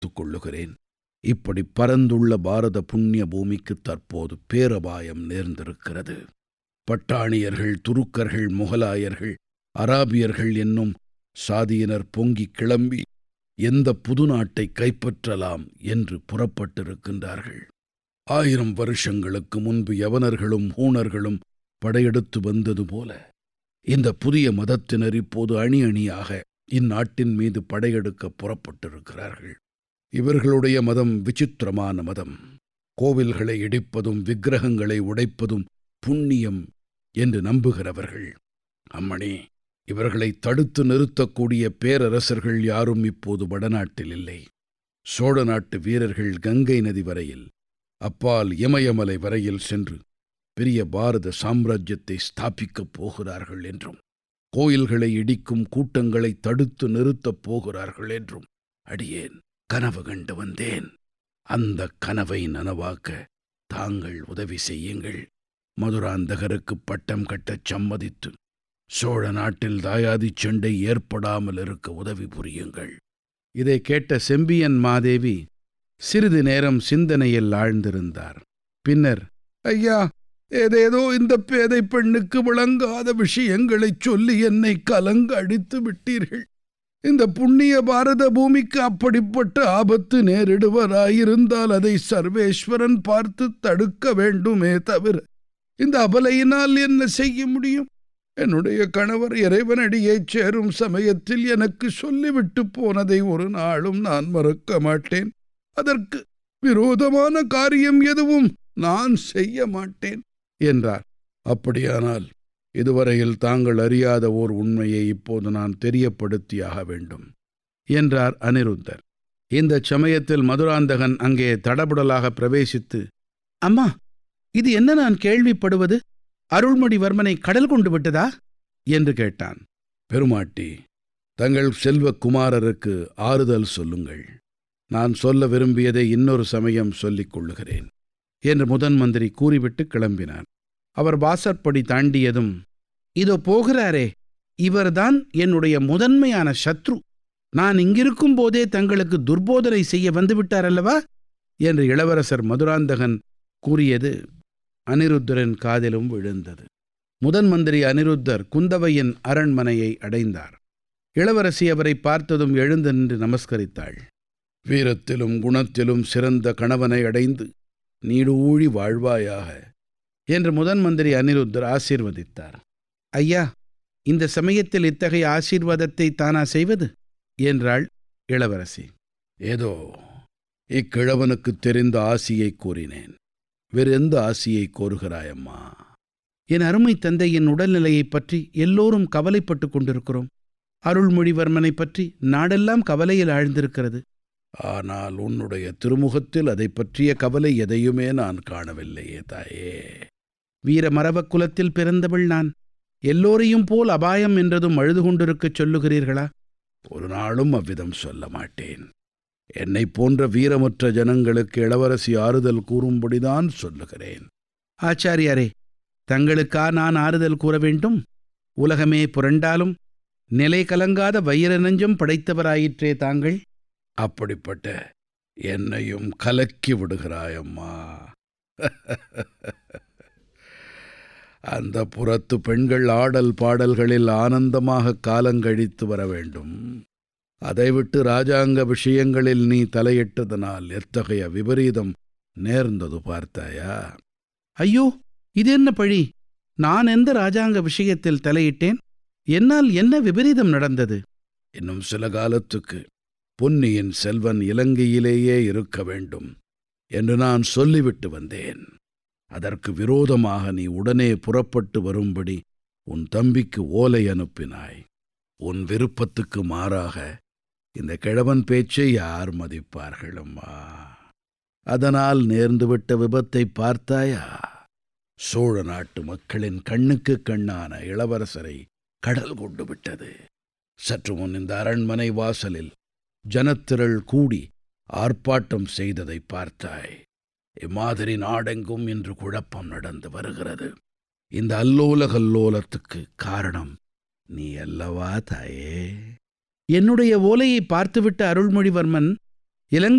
தெரிவித்துக் கொள்ளுகிறேன் இப்படி பரந்துள்ள பாரத புண்ணிய பூமிக்கு தற்போது பேரபாயம் நேர்ந்திருக்கிறது பட்டாணியர்கள் துருக்கர்கள் முகலாயர்கள் அராபியர்கள் என்னும் சாதியினர் பொங்கிக் கிளம்பி எந்த புது நாட்டை கைப்பற்றலாம் என்று புறப்பட்டிருக்கின்றார்கள் ஆயிரம் வருஷங்களுக்கு முன்பு யவனர்களும் ஹூணர்களும் படையெடுத்து வந்தது போல இந்த புதிய மதத்தினர் இப்போது அணி அணியாக இந்நாட்டின் மீது படையெடுக்க புறப்பட்டிருக்கிறார்கள் இவர்களுடைய மதம் விசித்திரமான மதம் கோவில்களை இடிப்பதும் விக்கிரகங்களை உடைப்பதும் புண்ணியம் என்று நம்புகிறவர்கள் அம்மணி இவர்களை தடுத்து நிறுத்தக்கூடிய பேரரசர்கள் யாரும் இப்போது வடநாட்டில் இல்லை சோழ நாட்டு வீரர்கள் கங்கை நதி வரையில் அப்பால் இமயமலை வரையில் சென்று பெரிய பாரத சாம்ராஜ்யத்தை ஸ்தாபிக்கப் போகிறார்கள் என்றும் கோயில்களை இடிக்கும் கூட்டங்களை தடுத்து நிறுத்தப் போகிறார்கள் என்றும் அடியேன் கனவு கண்டு வந்தேன் அந்த கனவை நனவாக்க தாங்கள் உதவி செய்யுங்கள் மதுராந்தகருக்கு பட்டம் கட்டச் சம்மதித்து சோழ நாட்டில் தாயாதிச் சண்டை ஏற்படாமல் இருக்க உதவி புரியுங்கள் இதை கேட்ட செம்பியன் மாதேவி சிறிது நேரம் சிந்தனையில் ஆழ்ந்திருந்தார் பின்னர் ஐயா ஏதேதோ இந்த பேதை பெண்ணுக்கு விளங்காத விஷயங்களைச் சொல்லி என்னை கலங்க அடித்து விட்டீர்கள் இந்த புண்ணிய பாரத பூமிக்கு அப்படிப்பட்ட ஆபத்து நேரிடுவதாயிருந்தால் அதை சர்வேஸ்வரன் பார்த்து தடுக்க வேண்டுமே தவிர இந்த அபலையினால் என்ன செய்ய முடியும் என்னுடைய கணவர் இறைவனடியைச் சேரும் சமயத்தில் எனக்கு சொல்லிவிட்டு போனதை ஒரு நாளும் நான் மறக்க மாட்டேன் அதற்கு விரோதமான காரியம் எதுவும் நான் செய்ய மாட்டேன் என்றார் அப்படியானால் இதுவரையில் தாங்கள் அறியாத ஓர் உண்மையை இப்போது நான் தெரியப்படுத்தியாக வேண்டும் என்றார் அனிருத்தர் இந்த சமயத்தில் மதுராந்தகன் அங்கே தடபுடலாக பிரவேசித்து அம்மா இது என்ன நான் கேள்விப்படுவது அருள்மொழிவர்மனை கடல் கொண்டு விட்டதா என்று கேட்டான் பெருமாட்டி தங்கள் செல்வக்குமாரருக்கு ஆறுதல் சொல்லுங்கள் நான் சொல்ல விரும்பியதை இன்னொரு சமயம் சொல்லிக் கொள்ளுகிறேன் என்று முதன் மந்திரி கூறிவிட்டு கிளம்பினார் அவர் வாசற்படி தாண்டியதும் இதோ போகிறாரே இவர்தான் என்னுடைய முதன்மையான சத்ரு நான் இங்கிருக்கும் போதே தங்களுக்கு துர்போதனை செய்ய வந்துவிட்டார் அல்லவா என்று இளவரசர் மதுராந்தகன் கூறியது அனிருத்தரின் காதிலும் விழுந்தது முதன் மந்திரி அனிருத்தர் குந்தவையின் அரண்மனையை அடைந்தார் இளவரசி அவரை பார்த்ததும் எழுந்து நின்று நமஸ்கரித்தாள் வீரத்திலும் குணத்திலும் சிறந்த கணவனை அடைந்து நீடூழி வாழ்வாயாக என்று முதன் மந்திரி அனிருத்தர் ஆசீர்வதித்தார் ஐயா இந்த சமயத்தில் இத்தகைய ஆசீர்வாதத்தை தானா செய்வது என்றாள் இளவரசி ஏதோ இக்கிழவனுக்கு தெரிந்த ஆசியை கூறினேன் வேறு எந்த ஆசியை கோருகிறாயம்மா என் அருமை தந்தையின் உடல்நிலையைப் பற்றி எல்லோரும் கவலைப்பட்டுக் கொண்டிருக்கிறோம் அருள்மொழிவர்மனை பற்றி நாடெல்லாம் கவலையில் ஆழ்ந்திருக்கிறது ஆனால் உன்னுடைய திருமுகத்தில் அதை பற்றிய கவலை எதையுமே நான் காணவில்லையே தாயே வீர மரபக் குலத்தில் பிறந்தவள் நான் எல்லோரையும் போல் அபாயம் என்றதும் அழுது கொண்டிருக்கச் சொல்லுகிறீர்களா ஒரு நாளும் அவ்விதம் சொல்ல மாட்டேன் என்னை போன்ற வீரமற்ற ஜனங்களுக்கு இளவரசி ஆறுதல் கூறும்படிதான் சொல்லுகிறேன் ஆச்சாரியாரே தங்களுக்கா நான் ஆறுதல் கூற வேண்டும் உலகமே புரண்டாலும் நிலை கலங்காத வைர நெஞ்சம் படைத்தவராயிற்றே தாங்கள் அப்படிப்பட்ட என்னையும் கலக்கி விடுகிறாயம்மா அந்த புறத்து பெண்கள் ஆடல் பாடல்களில் ஆனந்தமாக காலங்கழித்து வர வேண்டும் அதை விட்டு ராஜாங்க விஷயங்களில் நீ தலையிட்டதனால் எத்தகைய விபரீதம் நேர்ந்தது பார்த்தாயா ஐயோ இது என்ன பழி நான் எந்த ராஜாங்க விஷயத்தில் தலையிட்டேன் என்னால் என்ன விபரீதம் நடந்தது இன்னும் சில காலத்துக்கு பொன்னியின் செல்வன் இலங்கையிலேயே இருக்க வேண்டும் என்று நான் சொல்லிவிட்டு வந்தேன் அதற்கு விரோதமாக நீ உடனே புறப்பட்டு வரும்படி உன் தம்பிக்கு ஓலை அனுப்பினாய் உன் விருப்பத்துக்கு மாறாக இந்த கிழவன் பேச்சை யார் மதிப்பார்கள் அம்மா அதனால் நேர்ந்துவிட்ட விபத்தை பார்த்தாயா சோழ நாட்டு மக்களின் கண்ணுக்கு கண்ணான இளவரசரை கடல் கொண்டு விட்டது சற்று முன் இந்த அரண்மனை வாசலில் ஜனத்திரள் கூடி ஆர்ப்பாட்டம் செய்ததை பார்த்தாய் இம்மாதிரி நாடெங்கும் இன்று குழப்பம் நடந்து வருகிறது இந்த அல்லோல கல்லோலத்துக்கு காரணம் நீ அல்லவா தாயே என்னுடைய ஓலையை பார்த்துவிட்ட அருள்மொழிவர்மன் இலங்கை